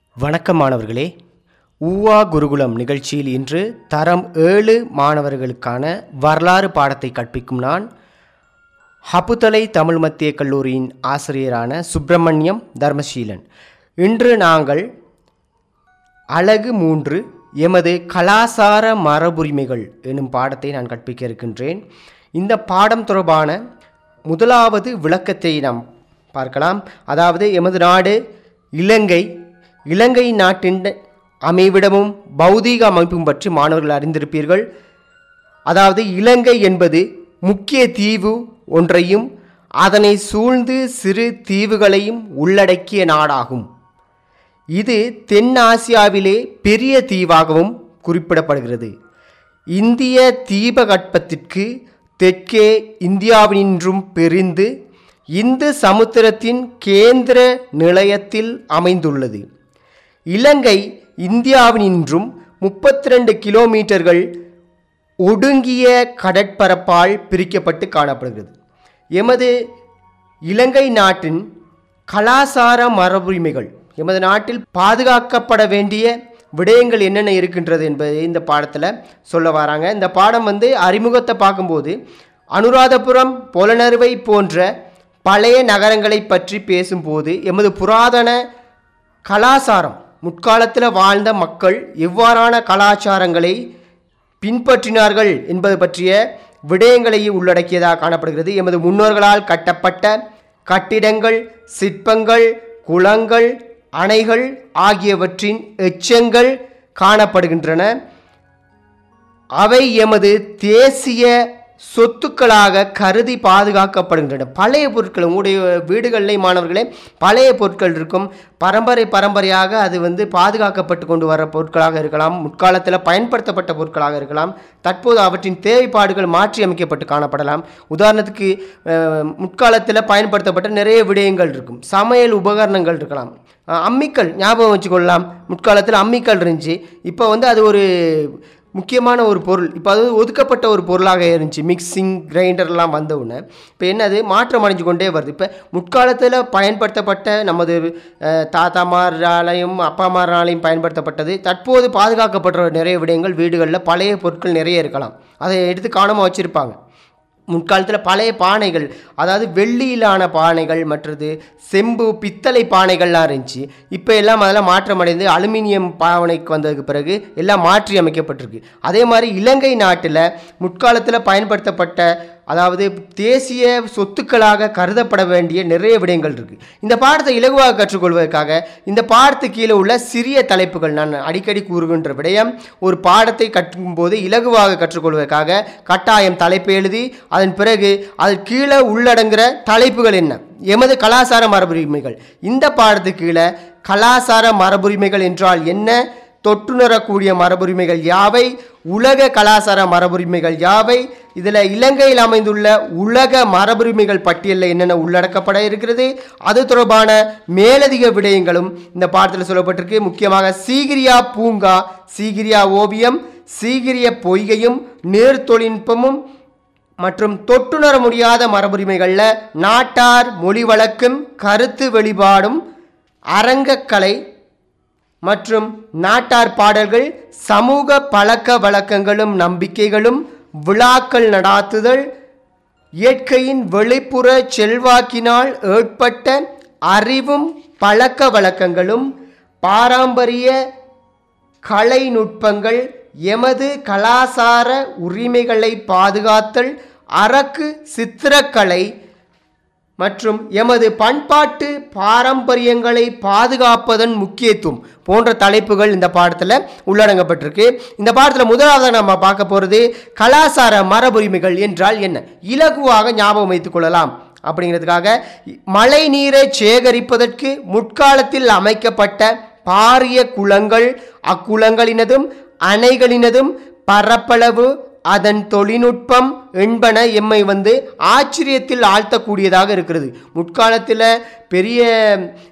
வணக்கம் மாணவர்களே ஊவா குருகுலம் நிகழ்ச்சியில் இன்று தரம் ஏழு மாணவர்களுக்கான வரலாறு பாடத்தை கற்பிக்கும் நான் ஹபுதலை தமிழ் மத்திய கல்லூரியின் ஆசிரியரான சுப்பிரமணியம் தர்மசீலன் இன்று நாங்கள் அழகு மூன்று எமது கலாசார மரபுரிமைகள் எனும் பாடத்தை நான் கற்பிக்க இருக்கின்றேன் இந்த பாடம் தொடர்பான முதலாவது விளக்கத்தை நாம் பார்க்கலாம் அதாவது எமது நாடு இலங்கை இலங்கை நாட்டின் அமைவிடமும் பௌதீக அமைப்பும் பற்றி மாணவர்கள் அறிந்திருப்பீர்கள் அதாவது இலங்கை என்பது முக்கிய தீவு ஒன்றையும் அதனை சூழ்ந்து சிறு தீவுகளையும் உள்ளடக்கிய நாடாகும் இது தென் ஆசியாவிலே பெரிய தீவாகவும் குறிப்பிடப்படுகிறது இந்திய தீபகற்பத்திற்கு தெற்கே இந்தியாவினின்றும் பிரிந்து இந்து சமுத்திரத்தின் கேந்திர நிலையத்தில் அமைந்துள்ளது இலங்கை இந்தியாவினின்றும் முப்பத்தி ரெண்டு கிலோமீட்டர்கள் ஒடுங்கிய கடற்பரப்பால் பிரிக்கப்பட்டு காணப்படுகிறது எமது இலங்கை நாட்டின் கலாசார மரபுரிமைகள் எமது நாட்டில் பாதுகாக்கப்பட வேண்டிய விடயங்கள் என்னென்ன இருக்கின்றது என்பதை இந்த பாடத்தில் சொல்ல வராங்க இந்த பாடம் வந்து அறிமுகத்தை பார்க்கும்போது அனுராதபுரம் பொலனறுவை போன்ற பழைய நகரங்களை பற்றி பேசும்போது எமது புராதன கலாசாரம் முற்காலத்தில் வாழ்ந்த மக்கள் எவ்வாறான கலாச்சாரங்களை பின்பற்றினார்கள் என்பது பற்றிய விடயங்களை உள்ளடக்கியதாக காணப்படுகிறது எமது முன்னோர்களால் கட்டப்பட்ட கட்டிடங்கள் சிற்பங்கள் குளங்கள் அணைகள் ஆகியவற்றின் எச்சங்கள் காணப்படுகின்றன அவை எமது தேசிய சொத்துக்களாக கருதி பாதுகாக்கப்படுகின்றன பழைய பொருட்கள் உங்களுடைய வீடுகளிலே மாணவர்களே பழைய பொருட்கள் இருக்கும் பரம்பரை பரம்பரையாக அது வந்து பாதுகாக்கப்பட்டு கொண்டு வர பொருட்களாக இருக்கலாம் முற்காலத்தில் பயன்படுத்தப்பட்ட பொருட்களாக இருக்கலாம் தற்போது அவற்றின் தேவைப்பாடுகள் மாற்றி அமைக்கப்பட்டு காணப்படலாம் உதாரணத்துக்கு அஹ், முற்காலத்தில் பயன்படுத்தப்பட்ட நிறைய விடயங்கள் இருக்கும் சமையல் உபகரணங்கள் இருக்கலாம் அஹ், அம்மிக்கல் ஞாபகம் வச்சுக்கொள்ளலாம் முற்காலத்தில் அம்மிக்கல் இருந்துச்சு இப்போ வந்து அது ஒரு முக்கியமான ஒரு பொருள் இப்போ அது ஒதுக்கப்பட்ட ஒரு பொருளாக இருந்துச்சு மிக்சிங் கிரைண்டர்லாம் வந்த உடனே இப்போ என்னது மாற்றம் அடைஞ்சு கொண்டே வருது இப்போ முற்காலத்தில் பயன்படுத்தப்பட்ட நமது அஹ், தாத்தாமாராலையும் அப்பாமாராலையும் பயன்படுத்தப்பட்டது தற்போது பாதுகாக்கப்படுற நிறைய விடயங்கள் வீடுகளில் பழைய பொருட்கள் நிறைய இருக்கலாம் அதை எடுத்து காணாமல் வச்சுருப்பாங்க முற்காலத்தில் பழைய பானைகள் அதாவது வெள்ளியிலான பானைகள் மற்றது செம்பு பித்தளை பானைகள்லாம் இருந்துச்சு இப்போ எல்லாம் அதெல்லாம் மாற்றமடைந்து அலுமினியம் பாவனைக்கு வந்ததுக்கு பிறகு எல்லாம் மாற்றி அமைக்கப்பட்டிருக்கு அதே மாதிரி இலங்கை நாட்டில் முற்காலத்தில் பயன்படுத்தப்பட்ட அதாவது தேசிய சொத்துக்களாக கருதப்பட வேண்டிய நிறைய விடயங்கள் இருக்குது இந்த பாடத்தை இலகுவாக கற்றுக்கொள்வதற்காக இந்த பாடத்து கீழே உள்ள சிறிய தலைப்புகள் நான் அடிக்கடி கூறுகின்ற விடயம் ஒரு பாடத்தை கற்றுக்கும்போது இலகுவாக கற்றுக்கொள்வதற்காக கட்டாயம் தலைப்பு எழுதி அதன் பிறகு அதன் கீழே உள்ளடங்குகிற தலைப்புகள் என்ன எமது கலாசார மரபுரிமைகள் இந்த பாடத்துக்கு கீழே கலாசார மரபுரிமைகள் என்றால் என்ன தொட்டுணரக்கூடிய மரபுரிமைகள் யாவை உலக கலாசார மரபுரிமைகள் யாவை இதில் இலங்கையில் அமைந்துள்ள உலக மரபுரிமைகள் பட்டியலில் என்னென்ன உள்ளடக்கப்பட இருக்கிறது அது தொடர்பான மேலதிக விடயங்களும் இந்த பாடத்தில் சொல்லப்பட்டிருக்கு முக்கியமாக சீகிரியா பூங்கா சீகிரியா ஓவியம் சீகிரிய பொய்கையும் நீர் தொழில்நுட்பமும் மற்றும் தொட்டுணர முடியாத மரபுரிமைகளில் நாட்டார் மொழி வழக்கும் கருத்து வெளிப்பாடும் அரங்கக்கலை மற்றும் நாட்டார் பாடல்கள் சமூக பழக்க வழக்கங்களும் நம்பிக்கைகளும் விழாக்கள் நடாத்துதல் இயற்கையின் வெளிப்புற செல்வாக்கினால் ஏற்பட்ட அறிவும் பழக்க வழக்கங்களும் பாரம்பரிய கலை நுட்பங்கள் எமது கலாசார உரிமைகளை பாதுகாத்தல் அரக்கு சித்திரக்கலை மற்றும் எமது பண்பாட்டு பாரம்பரியங்களை பாதுகாப்பதன் முக்கியத்துவம் போன்ற தலைப்புகள் இந்த பாடத்தில் உள்ளடங்கப்பட்டிருக்கு இந்த பாடத்தில் முதலாவது நம்ம பார்க்க போகிறது கலாசார மரபுரிமைகள் என்றால் என்ன இலகுவாக ஞாபகம் வைத்துக் கொள்ளலாம் அப்படிங்கிறதுக்காக மழை நீரை சேகரிப்பதற்கு முற்காலத்தில் அமைக்கப்பட்ட பாரிய குளங்கள் அக்குளங்களினதும் அணைகளினதும் பரப்பளவு அதன் தொழில்நுட்பம் என்பன எம்மை வந்து ஆச்சரியத்தில் ஆழ்த்தக்கூடியதாக இருக்கிறது முற்காலத்தில் பெரிய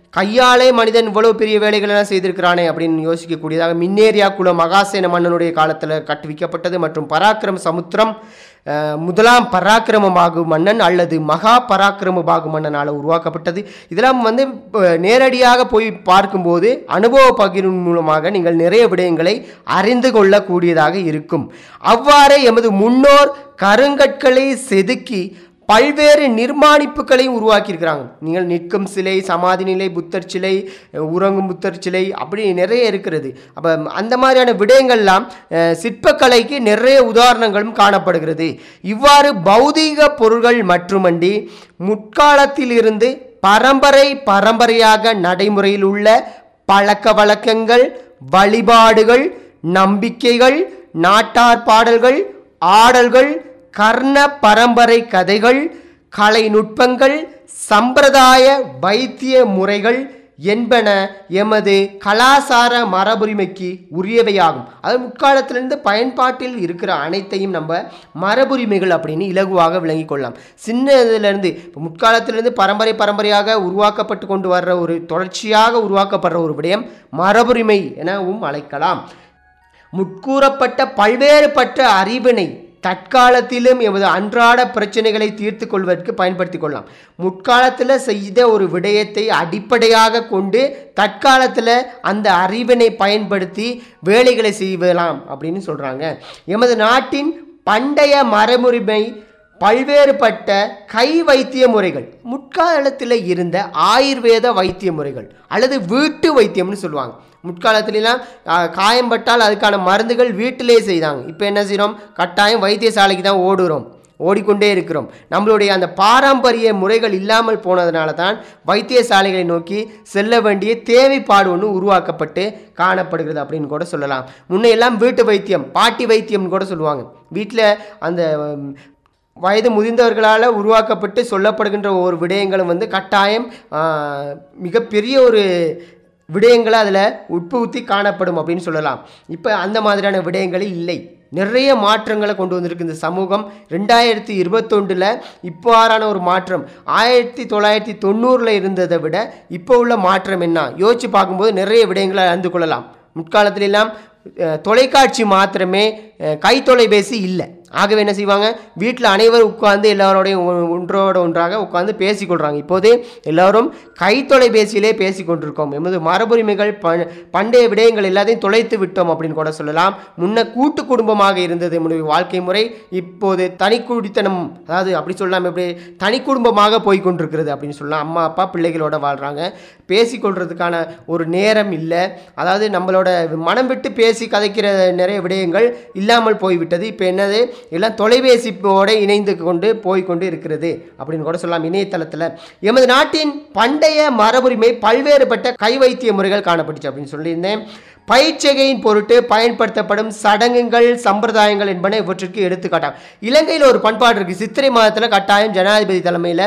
கையாலே மனிதன் இவ்வளவு பெரிய வேலைகள் எல்லாம் செய்திருக்கிறானே அப்படின்னு யோசிக்கக்கூடியதாக மின்னேரியா குல மகாசேன மன்னனுடைய காலத்தில் கட்டுவிக்கப்பட்டது மற்றும் பராக்கிரம சமுத்திரம் அஹ், முதலாம் பராக்கிரம பாகு மன்னன் அல்லது மகா பராக்கிரம பாகு மன்னனால் உருவாக்கப்பட்டது இதெல்லாம் வந்து இப்ப நேரடியாக போய் பார்க்கும்போது அனுபவ பகிர்வின் மூலமாக நீங்கள் நிறைய விடயங்களை அறிந்து கொள்ளக்கூடியதாக இருக்கும் அவ்வாறே எமது முன்னோர் கருங்கற்களை செதுக்கி பல்வேறு நிர்மாணிப்புகளையும் உருவாக்கியிருக்கிறாங்க நீங்கள் நிற்கும் சிலை சமாதி நிலை புத்தர் சிலை அஹ் உறங்கும் புத்தர் சிலை அப்படி நிறைய இருக்கிறது அப்போ அந்த மாதிரியான விடயங்கள்லாம் அஹ், சிற்பக்கலைக்கு நிறைய உதாரணங்களும் காணப்படுகிறது இவ்வாறு பௌதீக பொருள்கள் மட்டுமன்றி முற்காலத்திலிருந்து பரம்பரை பரம்பரையாக நடைமுறையில் உள்ள பழக்க வழக்கங்கள் வழிபாடுகள் நம்பிக்கைகள் நாட்டார் பாடல்கள் ஆடல்கள் கர்ண பரம்பரை கதைகள் கலை நுட்பங்கள் சம்பிரதாய வைத்திய முறைகள் என்பன எமது கலாசார மரபுரிமைக்கு உரியவையாகும் அது முற்காலத்திலிருந்து பயன்பாட்டில் இருக்கிற அனைத்தையும் நம்ம மரபுரிமைகள் அப்படின்னு இலகுவாக விளங்கிக் கொள்ளலாம் சின்ன இதிலிருந்து இப்போ முற்காலத்திலிருந்து பரம்பரை பரம்பரையாக உருவாக்கப்பட்டு கொண்டு வர்ற ஒரு தொடர்ச்சியாக உருவாக்கப்படுற ஒரு விடயம் மரபுரிமை எனவும் அழைக்கலாம் முற்கூறப்பட்ட பல்வேறுபட்ட அறிவினை தற்காலத்திலும் எமது அன்றாட பிரச்சனைகளை தீர்த்து கொள்வதற்கு பயன்படுத்திக் கொள்ளலாம் முற்காலத்தில் செய்த ஒரு விடயத்தை அடிப்படையாக கொண்டு தற்காலத்தில் அந்த அறிவினை பயன்படுத்தி வேலைகளை செய்யலாம் அப்படின்னு சொல்கிறாங்க எமது நாட்டின் பண்டைய மரபுரிமை பல்வேறுபட்ட கை வைத்திய முறைகள் முற்காலத்தில் இருந்த ஆயுர்வேத வைத்திய முறைகள் அல்லது வீட்டு வைத்தியம்னு சொல்லுவாங்க முற்காலத்துலலாம் ஆஹ், காயம் பட்டால் அதுக்கான மருந்துகள் வீட்டிலே செய்தாங்க இப்போ என்ன செய்கிறோம் கட்டாயம் வைத்தியசாலைக்கு தான் ஓடுறோம் ஓடிக்கொண்டே இருக்கிறோம் நம்மளுடைய அந்த பாரம்பரிய முறைகள் இல்லாமல் போனதுனால தான் வைத்தியசாலைகளை நோக்கி செல்ல வேண்டிய தேவைப்பாடு ஒன்று உருவாக்கப்பட்டு காணப்படுகிறது அப்படின்னு கூட சொல்லலாம் முன்னையெல்லாம் வீட்டு வைத்தியம் பாட்டி வைத்தியம்னு கூட சொல்லுவாங்க வீட்டில் அந்த உம், வயது முதிர்ந்தவர்களால் உருவாக்கப்பட்டு சொல்லப்படுகின்ற ஒரு விடயங்களும் வந்து கட்டாயம் ஆஹ், மிகப்பெரிய ஒரு விடயங்களை அதில் உட்புகுத்தி காணப்படும் அப்படின்னு சொல்லலாம் இப்போ அந்த மாதிரியான விடயங்களில் இல்லை நிறைய மாற்றங்களை கொண்டு வந்திருக்கு இந்த சமூகம் ரெண்டாயிரத்தி இருபத்தொண்டில் இவ்வாறான ஒரு மாற்றம் ஆயிரத்தி தொள்ளாயிரத்தி தொண்ணூறில் இருந்ததை விட இப்போ உள்ள மாற்றம் என்ன யோசித்து பார்க்கும்போது நிறைய விடயங்களை அறிந்து கொள்ளலாம் முற்காலத்திலெல்லாம் அஹ், தொலைக்காட்சி மாத்திரமே அஹ், கை தொலைபேசி இல்லை ஆகவே என்ன செய்வாங்க வீட்டில் அனைவரும் உட்கார்ந்து எல்லாரோடையும் ஒ- ஒன்றோட ஒன்றாக உட்கார்ந்து பேசிக்கொள்கிறாங்க இப்போது எல்லாரும் கை தொலைபேசியிலே பேசிக்கொண்டிருக்கோம் எமது மரபுரிமைகள் ப பண்டைய விடயங்கள் எல்லாத்தையும் தொலைத்து விட்டோம் அப்படின்னு கூட சொல்லலாம் முன்ன கூட்டு குடும்பமாக இருந்தது நம்முடைய வாழ்க்கை முறை இப்போது தனி குடித்தனம் அதாவது அப்படி சொல்லலாம் எப்படி தனி குடும்பமாக போய் கொண்டிருக்கிறது அப்படின்னு சொல்லலாம் அம்மா அப்பா பிள்ளைகளோட வாழ்கிறாங்க பேசிக்கொள்றதுக்கான ஒரு நேரம் இல்லை அதாவது நம்மளோட மனம் விட்டு பேசி கதைக்கிற நிறைய விடயங்கள் இல்லாமல் போய்விட்டது இப்போ என்னது எல்லாம் தொலைபேசியோட இணைந்து கொண்டு போய் கொண்டு இருக்கிறது அப்படின்னு கூட சொல்லலாம் இணையதளத்தில் எமது நாட்டின் பண்டைய மரபுரிமை பல்வேறுபட்ட கை வைத்திய முறைகள் காணப்பட்டுச்சு அப்படின்னு சொல்லியிருந்தேன் பயிற்சிகையின் பொருட்டு பயன்படுத்தப்படும் சடங்குகள் சம்பிரதாயங்கள் என்பன இவற்றிற்கு எடுத்துக்காட்டாம் இலங்கையில் ஒரு பண்பாடு இருக்குது சித்திரை மாதத்தில் கட்டாயம் ஜனாதிபதி தலைமையில்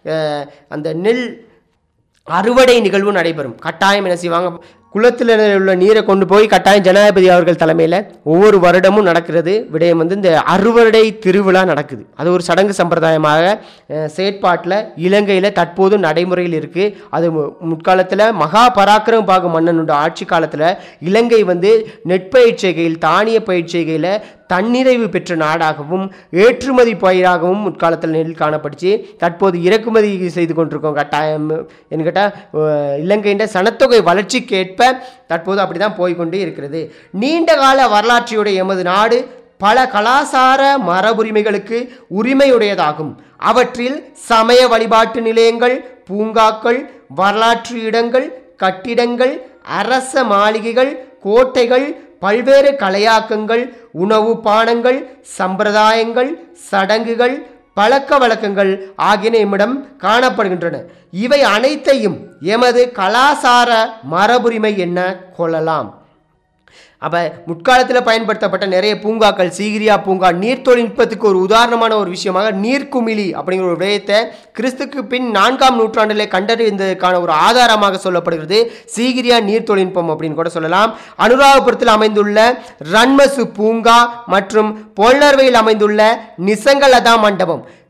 அந்த நெல் அறுவடை நிகழ்வு நடைபெறும் கட்டாயம் என்ன செய்வாங்க குளத்தில் உள்ள நீரை கொண்டு போய் கட்டாயம் ஜனாதிபதி அவர்கள் தலைமையில் ஒவ்வொரு வருடமும் நடக்கிறது விடயம் வந்து இந்த அறுவடை திருவிழா நடக்குது அது ஒரு சடங்கு சம்பிரதாயமாக அஹ், செயற்பாட்டில் இலங்கையில் தற்போது நடைமுறையில் இருக்குது அது மு- முற்காலத்தில் மகா பராக்கிரம பாகு மன்னனோட ஆட்சி காலத்தில் இலங்கை வந்து நெற்பயிற்சிகையில் தானிய பயிற்சிகையில் தன்னிறைவு பெற்ற நாடாகவும் ஏற்றுமதி பயிராகவும் முற்காலத்தில் நெல் காணப்பட்டுச்சு தற்போது இறக்குமதி செய்து கொண்டிருக்கோம் கட்டாயம் என்று கேட்டால் இலங்கையின் சனத்தொகை வளர்ச்சிக்கேற்ப தற்போது அப்படி தான் போய்கொண்டே இருக்கிறது நீண்ட கால வரலாற்றையுடைய எமது நாடு பல கலாசார மரபுரிமைகளுக்கு உரிமையுடையதாகும் அவற்றில் சமய வழிபாட்டு நிலையங்கள் பூங்காக்கள் வரலாற்று இடங்கள் கட்டிடங்கள் அரச மாளிகைகள் கோட்டைகள் பல்வேறு கலையாக்கங்கள் உணவு பானங்கள் சம்பிரதாயங்கள் சடங்குகள் பழக்க வழக்கங்கள் ஆகியன நம்மிடம் காணப்படுகின்றன இவை அனைத்தையும் எமது கலாசார மரபுரிமை என்ன கொள்ளலாம் அப்போ முற்காலத்தில் பயன்படுத்தப்பட்ட நிறைய பூங்காக்கள் சீகிரியா பூங்கா நீர் தொழில்நுட்பத்துக்கு ஒரு உதாரணமான ஒரு விஷயமாக நீர்க்குமிழி அப்படிங்கிற ஒரு விடயத்தை கிறிஸ்துக்கு பின் நான்காம் நூற்றாண்டில் கண்டறிந்ததற்கான ஒரு ஆதாரமாக சொல்லப்படுகிறது சீகிரியா நீர் தொழில்நுட்பம் அப்படின்னு கூட சொல்லலாம் அனுராதபுரத்தில் அமைந்துள்ள ரன்மசு பூங்கா மற்றும் பொல்லர்வையில் அமைந்துள்ள நிசங்கலதா மண்டபம்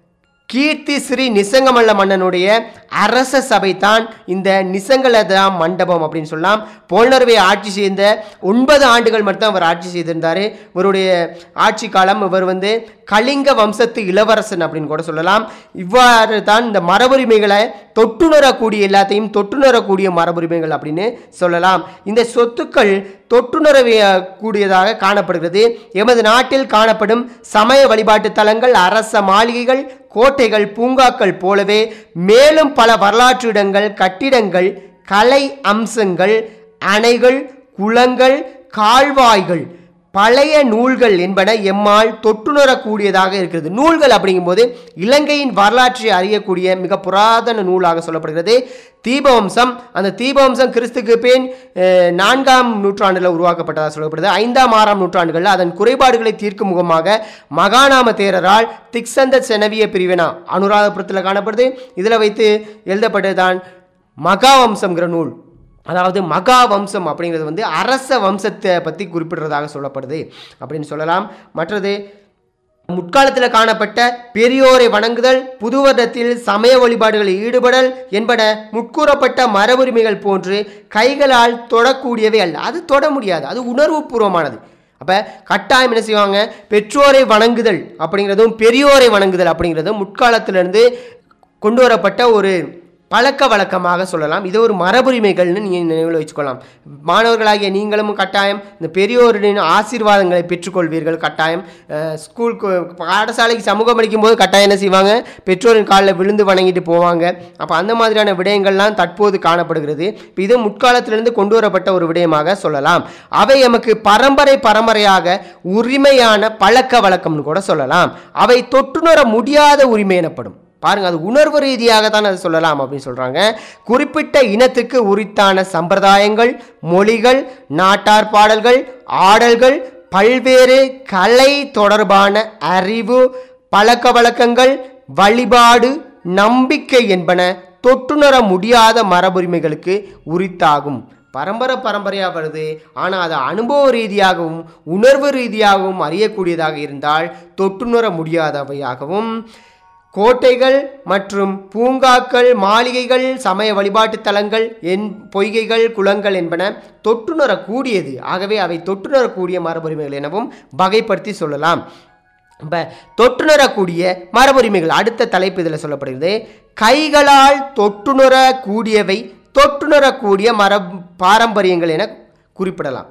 கீர்த்தி ஸ்ரீ நிசங்கமல்ல மன்னனுடைய அரச சபை தான் இந்த நிசங்கலதா மண்டபம் அப்படின்னு சொல்லலாம் போல்னர்வை ஆட்சி செய்த ஒன்பது ஆண்டுகள் மட்டும் அவர் ஆட்சி செய்திருந்தார் இவருடைய ஆட்சி காலம் இவர் வந்து கலிங்க வம்சத்து இளவரசன் அப்படின்னு கூட சொல்லலாம் இவ்வாறு தான் இந்த மரபுரிமைகளை தொட்டுணரக்கூடிய எல்லாத்தையும் தொட்டுணரக்கூடிய மரபுரிமைகள் அப்படின்னு சொல்லலாம் இந்த சொத்துக்கள் தொட்டுணரவிய கூடியதாக காணப்படுகிறது எமது நாட்டில் காணப்படும் சமய வழிபாட்டு தலங்கள் அரச மாளிகைகள் கோட்டைகள் பூங்காக்கள் போலவே மேலும் பல வரலாற்று இடங்கள் கட்டிடங்கள் கலை அம்சங்கள் அணைகள் குளங்கள் கால்வாய்கள் பழைய நூல்கள் என்பன எம்மால் தொட்டுணரக்கூடியதாக இருக்கிறது நூல்கள் அப்படிங்கும்போது இலங்கையின் வரலாற்றை அறியக்கூடிய மிக புராதன நூலாக சொல்லப்படுகிறது தீபவம்சம் அந்த தீபவம்சம் கிறிஸ்துக்கு பின் அஹ், நான்காம் நூற்றாண்டில் உருவாக்கப்பட்டதாக சொல்லப்படுது ஐந்தாம் ஆறாம் நூற்றாண்டுகளில் அதன் குறைபாடுகளை தீர்க்கும் முகமாக மகாநாம தேரரால் திக்சந்த செனவிய பிரிவினா அனுராதபுரத்தில் காணப்படுது இதில் வைத்து எழுதப்பட்டதுதான் மகாவம்சம்ங்கிற நூல் அதாவது மகா வம்சம் அப்படிங்கிறது வந்து அரச வம்சத்தை பற்றி குறிப்பிடுறதாக சொல்லப்படுது அப்படின்னு சொல்லலாம் மற்றது முற்காலத்தில் காணப்பட்ட பெரியோரை வணங்குதல் புது வருடத்தில் சமய வழிபாடுகளில் ஈடுபடல் என்பன முற்கூறப்பட்ட மரபுரிமைகள் போன்று கைகளால் தொடக்கூடியவை அல்ல அது தொட முடியாது அது உணர்வுபூர்வமானது அப்போ கட்டாயம் என்ன செய்வாங்க பெற்றோரை வணங்குதல் அப்படிங்கிறதும் பெரியோரை வணங்குதல் அப்படிங்கிறதும் முற்காலத்திலிருந்து கொண்டு வரப்பட்ட ஒரு பழக்க வழக்கமாக சொல்லலாம் இது ஒரு மரபுரிமைகள்னு நீங்கள் நினைவில் வச்சுக்கொள்ளலாம் மாணவர்களாகிய நீங்களும் கட்டாயம் இந்த பெரியோரின் ஆசீர்வாதங்களை பெற்றுக்கொள்வீர்கள் கட்டாயம் அஹ், ஸ்கூல் கு- பாடசாலைக்கு சமூகம் படிக்கும்போது கட்டாயம் என்ன செய்வாங்க பெற்றோரின் காலில் விழுந்து வணங்கிட்டு போவாங்க அப்போ அந்த மாதிரியான விடயங்கள்லாம் தற்போது காணப்படுகிறது இப்ப இது முற்காலத்திலிருந்து கொண்டு வரப்பட்ட ஒரு விடயமாக சொல்லலாம் அவை எமக்கு பரம்பரை பரம்பரையாக உரிமையான பழக்க வழக்கம்னு கூட சொல்லலாம் அவை தொட்டுணர முடியாத உரிமை எனப்படும் பாருங்க அது உணர்வு ரீதியாக தான் அது சொல்லலாம் அப்படின்னு சொல்றாங்க குறிப்பிட்ட இனத்துக்கு உரித்தான சம்பிரதாயங்கள் மொழிகள் நாட்டார் பாடல்கள் ஆடல்கள் பல்வேறு கலை தொடர்பான அறிவு பழக்க வழக்கங்கள் வழிபாடு நம்பிக்கை என்பன தொட்டுணர முடியாத மரபுரிமைகளுக்கு உரித்தாகும் பரம்பரை பரம்பரையாக வருது ஆனால் அது அனுபவ ரீதியாகவும் உணர்வு ரீதியாகவும் அறியக்கூடியதாக இருந்தால் தொட்டுணர முடியாதவையாகவும் கோட்டைகள் மற்றும் பூங்காக்கள் மாளிகைகள் சமய வழிபாட்டு தலங்கள் என் பொய்கைகள் குளங்கள் என்பன தொட்டுணரக்கூடியது ஆகவே அவை தொட்டுணரக்கூடிய மரபுரிமைகள் எனவும் வகைப்படுத்தி சொல்லலாம் இப்போ தொட்டுணரக்கூடிய மரபுரிமைகள் அடுத்த தலைப்பு இதில் சொல்லப்படுகிறது கைகளால் தொட்டுணரக்கூடியவை தொட்டுணரக்கூடிய மரப் பாரம்பரியங்கள் என குறிப்பிடலாம்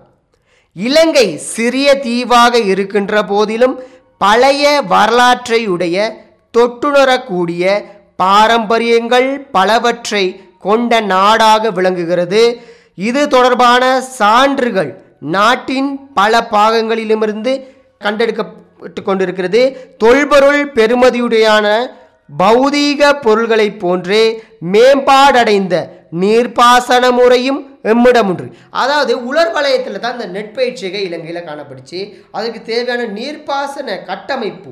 இலங்கை சிறிய தீவாக இருக்கின்ற போதிலும் பழைய வரலாற்றை உடைய தொட்டுணரக்கூடிய பாரம்பரியங்கள் பலவற்றை கொண்ட நாடாக விளங்குகிறது இது தொடர்பான சான்றுகள் நாட்டின் பல பாகங்களிலுமிருந்து கண்டெடுக்கப்பட்டு கொண்டிருக்கிறது தொல்பொருள் பெருமதியுடையான பௌதீக பொருள்களைப் போன்றே மேம்பாடடைந்த நீர்ப்பாசன முறையும் எம்மிடம் உண்டு அதாவது உலர் வலயத்தில் தான் இந்த நெற்பயிற்சிகை இலங்கையில் காணப்படுச்சு அதுக்கு தேவையான நீர்ப்பாசன கட்டமைப்பு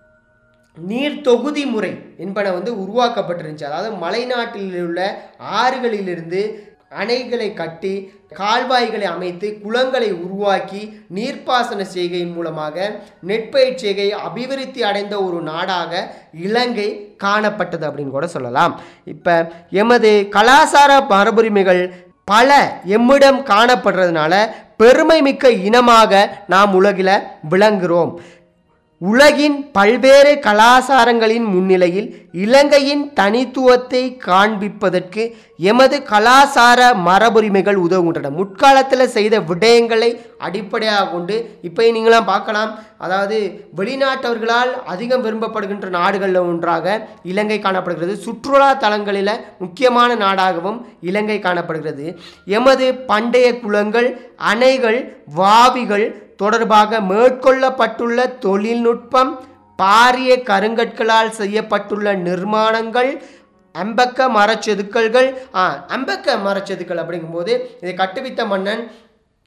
நீர் தொகுதி முறை என்பன வந்து உருவாக்கப்பட்டிருந்துச்சு அதாவது மலைநாட்டில் உள்ள ஆறுகளிலிருந்து அணைகளை கட்டி கால்வாய்களை அமைத்து குளங்களை உருவாக்கி நீர்ப்பாசன செய்கையின் மூலமாக நெற்பயிர் செய்கை அபிவிருத்தி அடைந்த ஒரு நாடாக இலங்கை காணப்பட்டது அப்படின்னு கூட சொல்லலாம் இப்போ எமது கலாச்சார மரபுரிமைகள் பல எம்மிடம் காணப்படுறதுனால பெருமை மிக்க இனமாக நாம் உலகில் விளங்குகிறோம் உலகின் பல்வேறு கலாசாரங்களின் முன்னிலையில் இலங்கையின் தனித்துவத்தை காண்பிப்பதற்கு எமது கலாசார மரபுரிமைகள் உதவுகின்றன முற்காலத்தில் செய்த விடயங்களை அடிப்படையாக கொண்டு இப்போ நீங்களாம் பார்க்கலாம் அதாவது வெளிநாட்டவர்களால் அதிகம் விரும்பப்படுகின்ற நாடுகளில் ஒன்றாக இலங்கை காணப்படுகிறது சுற்றுலா தலங்களில் முக்கியமான நாடாகவும் இலங்கை காணப்படுகிறது எமது பண்டைய குளங்கள் அணைகள் வாவிகள் தொடர்பாக மேற்கொள்ளப்பட்டுள்ள தொழில்நுட்பம் பாரிய கருங்கற்களால் செய்யப்பட்டுள்ள நிர்மாணங்கள் அம்பக்க மரச்செதுக்கல்கள் ஆ அம்பக்க மரச்செதுக்கல் அப்படிங்கும்போது இதை கட்டுவித்த மன்னன்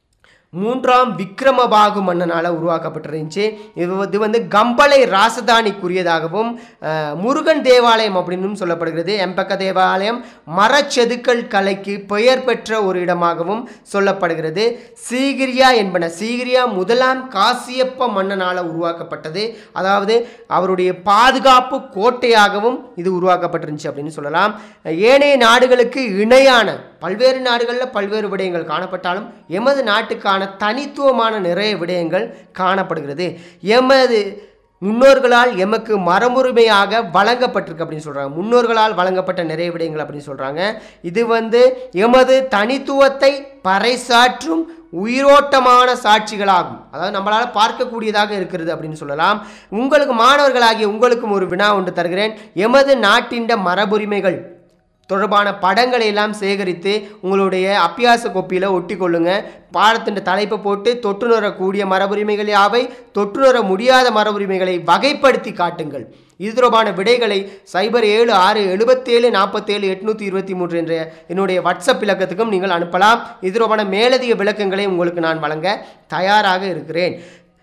மூன்றாம் விக்ரமபாகு மன்னனால் உருவாக்கப்பட்டிருந்துச்சு இது வந்து- இது வந்து கம்பளை ராசதானிக்குரியதாகவும் அஹ், முருகன் தேவாலயம் அப்படின்னு சொல்லப்படுகிறது எம்பக்க தேவாலயம் மரச்செதுக்கல் கலைக்கு பெயர் பெற்ற ஒரு இடமாகவும் சொல்லப்படுகிறது சீகிரியா என்பன சீகிரியா முதலாம் காசியப்ப மன்னனால் உருவாக்கப்பட்டது அதாவது அவருடைய பாதுகாப்பு கோட்டையாகவும் இது உருவாக்கப்பட்டிருந்துச்சு அப்படின்னு சொல்லலாம் ஏனைய நாடுகளுக்கு இணையான பல்வேறு நாடுகளில் பல்வேறு விடயங்கள் காணப்பட்டாலும் எமது நாட்டுக்கான தனித்துவமான நிறைய விடயங்கள் காணப்படுகிறது எமது முன்னோர்களால் எமக்கு மரபுரிமையாக வழங்கப்பட்டிருக்கு அப்படின்னு சொல்கிறாங்க முன்னோர்களால் வழங்கப்பட்ட நிறைய விடயங்கள் அப்படின்னு சொல்கிறாங்க இது வந்து எமது தனித்துவத்தை பறைசாற்றும் உயிரோட்டமான சாட்சிகளாகும் அதாவது நம்மளால் பார்க்கக்கூடியதாக இருக்கிறது அப்படின்னு சொல்லலாம் உங்களுக்கு மாணவர்களாகிய உங்களுக்கும் ஒரு வினா ஒன்று தருகிறேன் எமது நாட்டின் மரபுரிமைகள் தொடர்பான படங்களை எல்லாம் சேகரித்து உங்களுடைய அப்பியாச கோப்பியில் ஒட்டி கொள்ளுங்க பாடத்தின் தலைப்பை போட்டு தொற்றுணரக்கூடிய மரபுரிமைகள் யாவை தொற்றுணர முடியாத மரபுரிமைகளை வகைப்படுத்தி காட்டுங்கள் இது தொடர்பான விடைகளை சைபர் ஏழு ஆறு எழுபத்தேழு நாற்பத்தேழு எட்நூற்றி இருபத்தி மூன்று என்ற என்னுடைய வாட்ஸ்அப் இலக்கத்துக்கும் நீங்கள் அனுப்பலாம் இது தொடர்பான மேலதிக விளக்கங்களை உங்களுக்கு நான் வழங்க தயாராக இருக்கிறேன்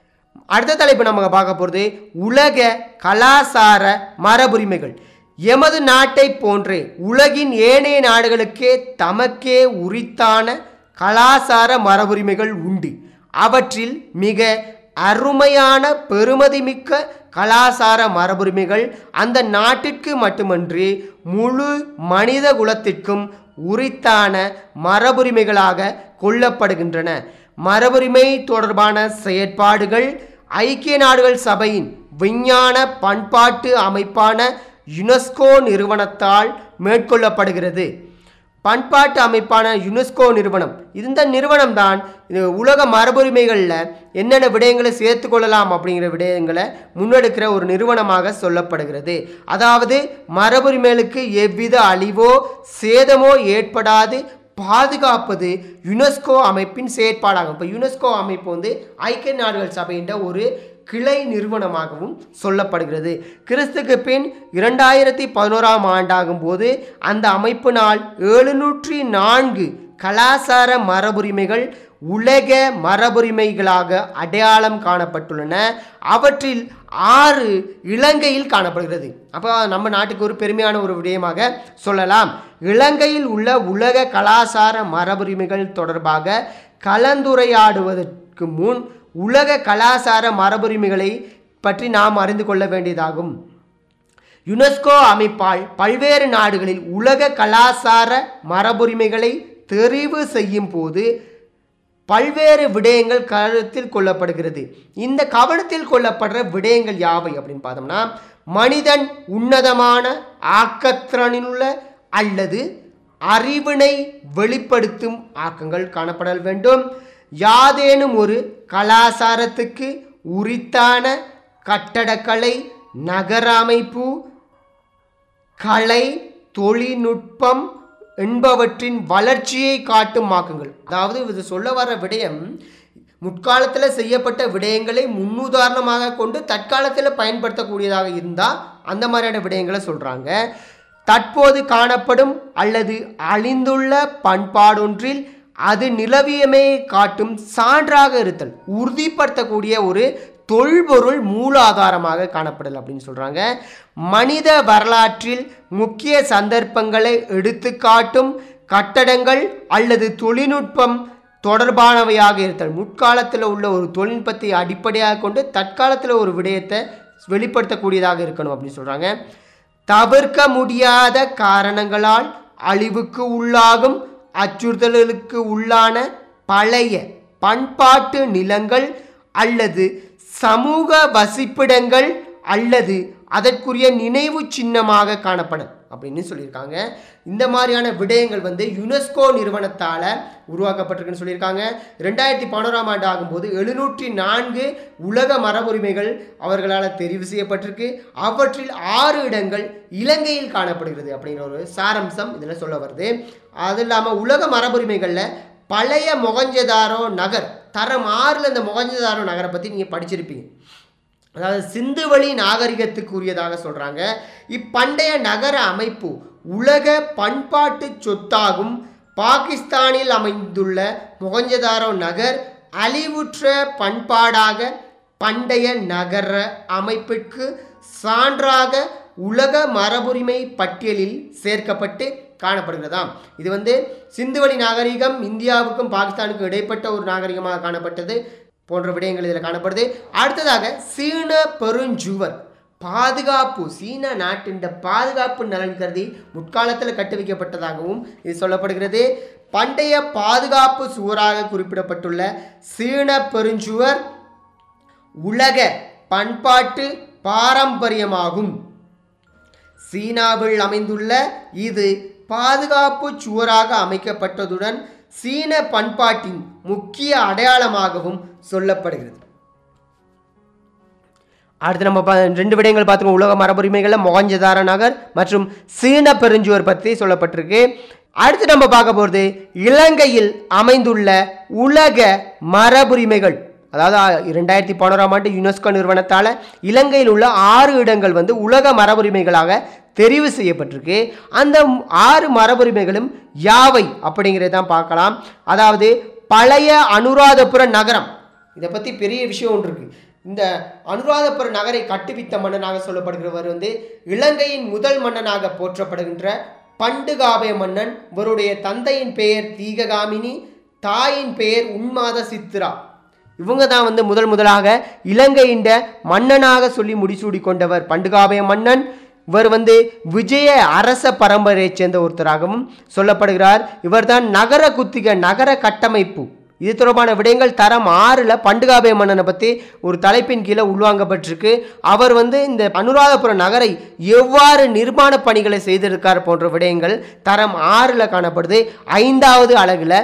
அடுத்த தலைப்பு நம்ம பார்க்க போகிறது உலக கலாசார மரபுரிமைகள் எமது நாட்டை போன்றே உலகின் ஏனைய நாடுகளுக்கே தமக்கே உரித்தான கலாசார மரபுரிமைகள் உண்டு அவற்றில் மிக அருமையான பெருமதிமிக்க கலாசார மரபுரிமைகள் அந்த நாட்டிற்கு மட்டுமன்றி முழு மனித குலத்திற்கும் உரித்தான மரபுரிமைகளாக கொள்ளப்படுகின்றன மரபுரிமை தொடர்பான செயற்பாடுகள் ஐக்கிய நாடுகள் சபையின் விஞ்ஞான பண்பாட்டு அமைப்பான யுனெஸ்கோ நிறுவனத்தால் மேற்கொள்ளப்படுகிறது பண்பாட்டு அமைப்பான யுனெஸ்கோ நிறுவனம் இந்த நிறுவனம் தான் இது உலக மரபுரிமைகளில் என்னென்ன விடயங்களை சேர்த்து கொள்ளலாம் அப்படிங்கிற விடயங்களை முன்னெடுக்கிற ஒரு நிறுவனமாக சொல்லப்படுகிறது அதாவது மரபுரிமைகளுக்கு எவ்வித அழிவோ சேதமோ ஏற்படாது பாதுகாப்பது யுனெஸ்கோ அமைப்பின் செயற்பாடாகும் இப்போ யுனெஸ்கோ அமைப்பு வந்து ஐக்கிய நாடுகள் சபையின் ஒரு கிளை நிறுவனமாகவும் சொல்லப்படுகிறது கிறிஸ்துக்கு பின் இரண்டாயிரத்தி பதினோராம் ஆண்டாகும் போது அந்த அமைப்பினால் எழுநூற்றி நான்கு கலாசார மரபுரிமைகள் உலக மரபுரிமைகளாக அடையாளம் காணப்பட்டுள்ளன அவற்றில் ஆறு இலங்கையில் காணப்படுகிறது அப்போ நம்ம நாட்டுக்கு ஒரு பெருமையான ஒரு விடயமாக சொல்லலாம் இலங்கையில் உள்ள உலக கலாசார மரபுரிமைகள் தொடர்பாக கலந்துரையாடுவதற்கு முன் உலக கலாசார மரபுரிமைகளை பற்றி நாம் அறிந்து கொள்ள வேண்டியதாகும் யுனெஸ்கோ அமைப்பால் பல்வேறு நாடுகளில் உலக கலாசார மரபுரிமைகளை தெரிவு செய்யும் போது பல்வேறு விடயங்கள் கருத்தில் கொள்ளப்படுகிறது இந்த கவனத்தில் கொள்ளப்படுற விடயங்கள் யாவை அப்படின்னு பார்த்தோம்னா மனிதன் உன்னதமான ஆக்கத்திறனிலுள்ள அல்லது அறிவினை வெளிப்படுத்தும் ஆக்கங்கள் காணப்படல் வேண்டும் யாதேனும் ஒரு கலாசாரத்துக்கு உரித்தான கட்டடக்கலை நகர அமைப்பு கலை தொழில்நுட்பம் என்பவற்றின் வளர்ச்சியை காட்டும் ஆக்கங்கள் அதாவது இது சொல்ல வர விடயம் முற்காலத்தில் செய்யப்பட்ட விடயங்களை முன்னுதாரணமாக கொண்டு தற்காலத்தில் பயன்படுத்தக்கூடியதாக இருந்தால் அந்த மாதிரியான விடயங்களை சொல்கிறாங்க தற்போது காணப்படும் அல்லது அழிந்துள்ள பண்பாடொன்றில் அது நிலவியமே காட்டும் சான்றாக இருத்தல் உறுதிப்படுத்தக்கூடிய ஒரு தொல்பொருள் மூலாதாரமாக காணப்படல் அப்படின்னு சொல்கிறாங்க மனித வரலாற்றில் முக்கிய சந்தர்ப்பங்களை எடுத்து காட்டும் கட்டடங்கள் அல்லது தொழில்நுட்பம் தொடர்பானவையாக இருத்தல் முற்காலத்தில் உள்ள ஒரு தொழில்நுட்பத்தை அடிப்படையாக கொண்டு தற்காலத்தில் ஒரு விடயத்தை வெளிப்படுத்தக்கூடியதாக இருக்கணும் அப்படின்னு சொல்கிறாங்க தவிர்க்க முடியாத காரணங்களால் அழிவுக்கு உள்ளாகும் அச்சுறுத்தல்களுக்கு உள்ளான பழைய பண்பாட்டு நிலங்கள் அல்லது சமூக வசிப்பிடங்கள் அல்லது அதற்குரிய நினைவு சின்னமாக காணப்படும் அப்படின்னு சொல்லியிருக்காங்க இந்த மாதிரியான விடயங்கள் வந்து யுனெஸ்கோ நிறுவனத்தால் உருவாக்கப்பட்டிருக்குன்னு சொல்லியிருக்காங்க ரெண்டாயிரத்தி பதினோராம் ஆண்டு ஆகும்போது எழுநூற்றி நான்கு உலக மரபுரிமைகள் அவர்களால் தெரிவு செய்யப்பட்டிருக்கு அவற்றில் ஆறு இடங்கள் இலங்கையில் காணப்படுகிறது அப்படிங்கிற ஒரு சாரம்சம் இதில் சொல்ல வருது அது இல்லாமல் உலக மரபுரிமைகளில் பழைய மொகஞ்சதாரோ நகர் தரம் ஆறில் இந்த மொகஞ்சதாரோ நகரை பற்றி நீங்கள் படிச்சிருப்பீங்க அதாவது சிந்துவெளி நாகரிகத்துக்கு உரியதாக சொல்கிறாங்க இப்பண்டைய நகர அமைப்பு உலக பண்பாட்டு சொத்தாகும் பாகிஸ்தானில் அமைந்துள்ள மொகஞ்சதாரோ நகர் அழிவுற்ற பண்பாடாக பண்டைய நகர அமைப்பிற்கு சான்றாக உலக மரபுரிமை பட்டியலில் சேர்க்கப்பட்டு காணப்படுகிறதாம் இது வந்து சிந்துவெளி நாகரிகம் இந்தியாவுக்கும் பாகிஸ்தானுக்கும் இடைப்பட்ட ஒரு நாகரிகமாக காணப்பட்டது போன்ற விடயங்கள் இதில் காணப்படுது அடுத்ததாக சீன பெருஞ்சுவர் பாதுகாப்பு சீன நாட்டின் பாதுகாப்பு நலன் கருதி முற்காலத்தில் கட்டுவிக்கப்பட்டதாகவும் இது சொல்லப்படுகிறது பண்டைய பாதுகாப்பு சுவராக குறிப்பிடப்பட்டுள்ள சீன பெருஞ்சுவர் உலக பண்பாட்டு பாரம்பரியமாகும் சீனாவில் அமைந்துள்ள இது பாதுகாப்பு சுவராக அமைக்கப்பட்டதுடன் சீன பண்பாட்டின் முக்கிய அடையாளமாகவும் சொல்லப்படுகிறது அடுத்து நம்ம பா- ரெண்டு விடயங்கள் பார்த்துக்கோம் உலக மரபுரிமைகளில் மொகஞ்சதார நகர் மற்றும் சீன பெருஞ்சுவர் பற்றி சொல்லப்பட்டிருக்கு அடுத்து நம்ம பார்க்க போகிறது இலங்கையில் அமைந்துள்ள உலக மரபுரிமைகள் அதாவது இரண்டாயிரத்தி பதினோராம் ஆண்டு யுனெஸ்கோ நிறுவனத்தால் இலங்கையில் உள்ள ஆறு இடங்கள் வந்து உலக மரபுரிமைகளாக தெரிவு செய்யப்பட்டிருக்கு அந்த ஆறு மரபுரிமைகளும் யாவை அப்படிங்கிறத தான் பார்க்கலாம் அதாவது பழைய அனுராதபுர நகரம் இதை பற்றி பெரிய விஷயம் ஒன்று இருக்கு இந்த அனுராதபுர நகரை கட்டுவித்த மன்னனாக சொல்லப்படுகிறவர் வந்து இலங்கையின் முதல் மன்னனாக போற்றப்படுகின்ற பண்டுகாபய மன்னன் இவருடைய தந்தையின் பெயர் தீககாமினி தாயின் பெயர் உன்மாத சித்ரா இவங்க தான் வந்து முதல் முதலாக இலங்கையின் மன்னனாக சொல்லி முடிசூடி கொண்டவர் பண்டுகாபய மன்னன் இவர் வந்து விஜய அரச பரம்பரையைச் சேர்ந்த ஒருத்தராகவும் சொல்லப்படுகிறார் இவர்தான் நகர குத்திக நகர கட்டமைப்பு இது தொடர்பான விடயங்கள் தரம் ஆறில் பண்டுகாபய மன்னனை பற்றி ஒரு தலைப்பின் கீழே உள்வாங்கப்பட்டிருக்கு அவர் வந்து இந்த அனுராதபுர நகரை எவ்வாறு நிர்மாண பணிகளை செய்திருக்கார் போன்ற விடயங்கள் தரம் ஆறில் காணப்படுது ஐந்தாவது அழகில்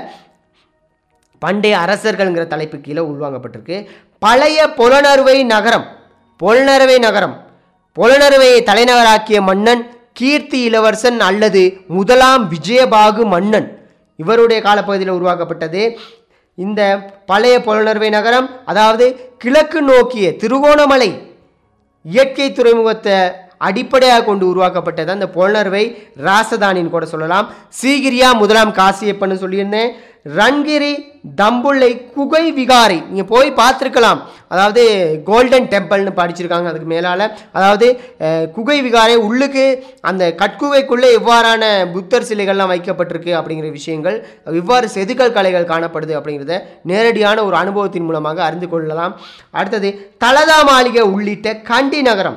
பண்டைய அரசர்கள்ங்கிற தலைப்பு கீழே உள்வாங்கப்பட்டிருக்கு பழைய புலனறுவை நகரம் புலனறுவை நகரம் புலனறுவையை தலைநகராக்கிய மன்னன் கீர்த்தி இளவரசன் அல்லது முதலாம் விஜயபாகு மன்னன் இவருடைய காலப்பகுதியில் உருவாக்கப்பட்டது இந்த பழைய புலனறுவை நகரம் அதாவது கிழக்கு நோக்கிய திருகோணமலை இயற்கை துறைமுகத்தை அடிப்படையாக கொண்டு உருவாக்கப்பட்டது அந்த புலனறுவை ராசதானின்னு கூட சொல்லலாம் சீகிரியா முதலாம் காசியப்பன்னு சொல்லியிருந்தேன் ரன்கிரி தம்புள்ளை குகை விகாரை நீங்கள் போய் பார்த்துருக்கலாம் அதாவது கோல்டன் டெம்பிள்னு படிச்சிருக்காங்க அதுக்கு மேலால் அதாவது அஹ், குகை விகாரை உள்ளுக்கு அந்த கட்குகைக்குள்ளே எவ்வாறான புத்தர் சிலைகள்லாம் வைக்கப்பட்டிருக்கு அப்படிங்கிற விஷயங்கள் இவ்வாறு செதுக்கல் கலைகள் காணப்படுது அப்படிங்கிறத நேரடியான ஒரு அனுபவத்தின் மூலமாக அறிந்து கொள்ளலாம் அடுத்தது தலதா மாளிகை உள்ளிட்ட கண்டி நகரம்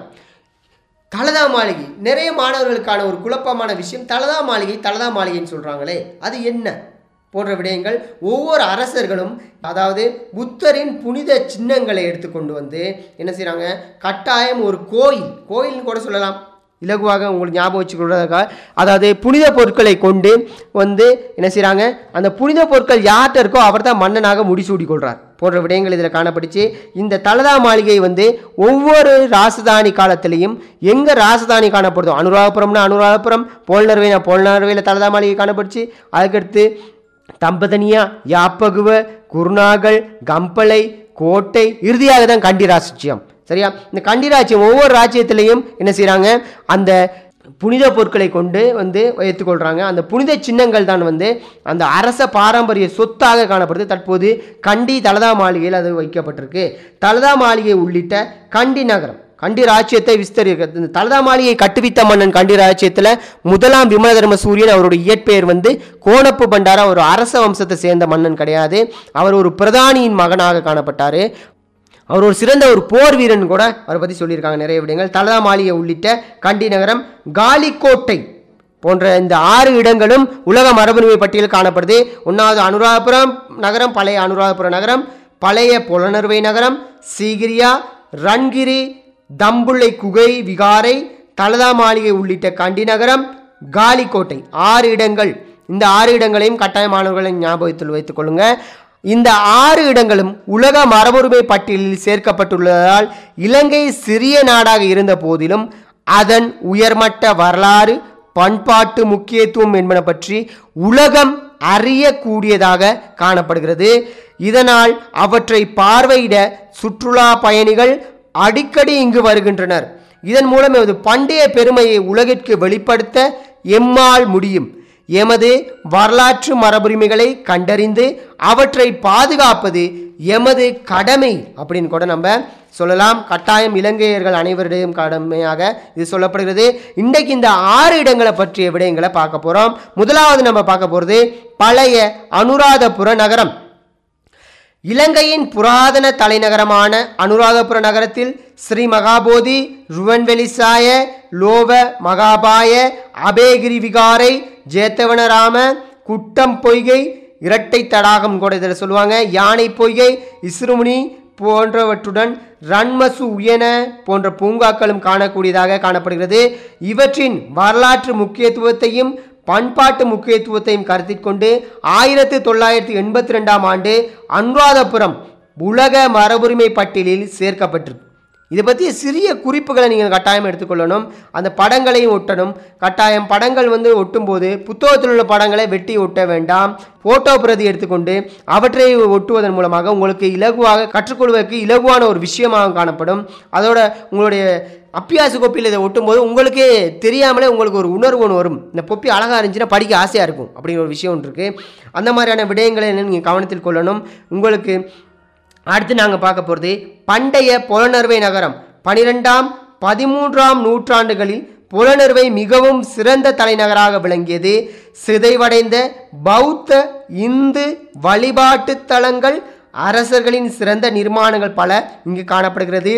தலதா மாளிகை நிறைய மாணவர்களுக்கான ஒரு குழப்பமான விஷயம் தலதா மாளிகை தலதா மாளிகைன்னு சொல்கிறாங்களே அது என்ன போன்ற விடயங்கள் ஒவ்வொரு அரசர்களும் அதாவது புத்தரின் புனித சின்னங்களை எடுத்துக்கொண்டு வந்து என்ன செய்கிறாங்க கட்டாயம் ஒரு கோயில் கோயில்னு கூட சொல்லலாம் இலகுவாக உங்களுக்கு ஞாபகம் வச்சுக்கொள்றதுக்காக அதாவது புனித பொருட்களை கொண்டு வந்து என்ன செய்கிறாங்க அந்த புனித பொருட்கள் யார்கிட்ட இருக்கோ அவர் தான் மன்னனாக முடிசூடி கொள்கிறார் போன்ற விடயங்கள் இதில் காணப்படுச்சு இந்த தலதா மாளிகை வந்து ஒவ்வொரு ராசதானி காலத்திலையும் எங்கே ராசதானி காணப்படுதோ அனுராதபுரம்னா அனுராதபுரம் போல்நர்வேனா போல்நர்வேல தலதா மாளிகை காணப்படுச்சு அதுக்கடுத்து தம்பதனியா யாப்பகுவ குருநாகல் கம்பளை கோட்டை இறுதியாக தான் கண்டி ராசியம் சரியா இந்த கண்டி ராஜ்யம் ஒவ்வொரு ராஜ்யத்திலையும் என்ன செய்கிறாங்க அந்த புனித பொருட்களை கொண்டு வந்து வைத்துக்கொள்கிறாங்க அந்த புனித சின்னங்கள் தான் வந்து அந்த அரச பாரம்பரிய சொத்தாக காணப்படுது தற்போது கண்டி தலதா மாளிகையில் அது வைக்கப்பட்டிருக்கு தலதா மாளிகை உள்ளிட்ட கண்டி நகரம் கண்டி ராஜ்யத்தை விஸ்தரிக்கிறது இந்த தலதா மாளிகை கட்டுவித்த மன்னன் கண்டி ராஜ்யத்தில் முதலாம் விமல தர்ம சூரியன் அவருடைய இயற்பெயர் வந்து கோணப்பு பண்டாரா ஒரு அரச வம்சத்தை சேர்ந்த மன்னன் கிடையாது அவர் ஒரு பிரதானியின் மகனாக காணப்பட்டார் அவர் ஒரு சிறந்த ஒரு போர் வீரன் கூட அவரை பற்றி சொல்லியிருக்காங்க நிறைய விடயங்கள் தலதா மாளிகை உள்ளிட்ட கண்டி நகரம் காலிக்கோட்டை போன்ற இந்த ஆறு இடங்களும் உலக மரபுரிமை பட்டியலில் காணப்படுது ஒன்றாவது அனுராதபுரம் நகரம் பழைய அனுராதபுரம் நகரம் பழைய புலனறுவை நகரம் சீகிரியா ரன்கிரி தம்புள்ளை குகை விகாரை தலதா மாளிகை உள்ளிட்ட கண்டி நகரம் காலிக்கோட்டை ஆறு இடங்கள் இந்த ஆறு இடங்களையும் கட்டாய மாணவர்களை ஞாபகத்தில் வைத்துக் கொள்ளுங்க இந்த ஆறு இடங்களும் உலக மரபுரிமை பட்டியலில் சேர்க்கப்பட்டுள்ளதால் இலங்கை சிறிய நாடாக இருந்த போதிலும் அதன் உயர்மட்ட வரலாறு பண்பாட்டு முக்கியத்துவம் என்பன பற்றி உலகம் அறியக்கூடியதாக காணப்படுகிறது இதனால் அவற்றை பார்வையிட சுற்றுலா பயணிகள் அடிக்கடி இங்கு வருகின்றனர் இதன் மூலம் எமது பண்டைய பெருமையை உலகிற்கு வெளிப்படுத்த எம்மால் முடியும் எமது வரலாற்று மரபுரிமைகளை கண்டறிந்து அவற்றை பாதுகாப்பது எமது கடமை அப்படின்னு கூட நம்ம சொல்லலாம் கட்டாயம் இலங்கையர்கள் அனைவருடையும் கடமையாக இது சொல்லப்படுகிறது இன்றைக்கு இந்த ஆறு இடங்களை பற்றிய விடயங்களை பார்க்க போகிறோம் முதலாவது நம்ம பார்க்க போகிறது பழைய அனுராதபுர நகரம் இலங்கையின் புராதன தலைநகரமான அனுராதபுர நகரத்தில் ஸ்ரீ மகாபோதி ருவன்வெளிசாய லோவ மகாபாய அபேகிரி விகாரை ஜேத்தவனராம குட்டம் பொய்கை இரட்டை தடாகம் கூட இதில் சொல்லுவாங்க யானை பொய்கை இஸ்ருமுனி போன்றவற்றுடன் ரன்மசு உயன போன்ற பூங்காக்களும் காணக்கூடியதாக காணப்படுகிறது இவற்றின் வரலாற்று முக்கியத்துவத்தையும் பண்பாட்டு முக்கியத்துவத்தையும் கருத்தில் கொண்டு ஆயிரத்தி தொள்ளாயிரத்தி எண்பத்தி ரெண்டாம் ஆண்டு அனுராதபுரம் உலக மரபுரிமை பட்டியலில் சேர்க்கப்பட்டிருக்கு இதை பற்றிய சிறிய குறிப்புகளை நீங்கள் கட்டாயம் எடுத்துக்கொள்ளணும் அந்த படங்களையும் ஒட்டணும் கட்டாயம் படங்கள் வந்து ஒட்டும்போது புத்தகத்தில் உள்ள படங்களை வெட்டி ஒட்ட வேண்டாம் ஃபோட்டோ பிரதி எடுத்துக்கொண்டு அவற்றை ஒட்டுவதன் மூலமாக உங்களுக்கு இலகுவாக கற்றுக்கொள்வதற்கு இலகுவான ஒரு விஷயமாக காணப்படும் அதோட உங்களுடைய அப்பியாச கோப்பியில் இதை ஒட்டும்போது உங்களுக்கே தெரியாமலே உங்களுக்கு ஒரு உணர்வு ஒன்று வரும் இந்த பொப்பி அழகாக இருந்துச்சுன்னா படிக்க ஆசையாக இருக்கும் அப்படிங்கிற ஒரு விஷயம் ஒன்று இருக்குது அந்த மாதிரியான விடயங்களை என்ன நீங்கள் கவனத்தில் கொள்ளணும் உங்களுக்கு அடுத்து நாங்கள் பார்க்க போகிறது பண்டைய புலனறுவை நகரம் பனிரெண்டாம் பதிமூன்றாம் நூற்றாண்டுகளில் புலனறுவை மிகவும் சிறந்த தலைநகராக விளங்கியது சிதைவடைந்த பௌத்த இந்து வழிபாட்டு தலங்கள் அரசர்களின் சிறந்த நிர்மாணங்கள் பல இங்கு காணப்படுகிறது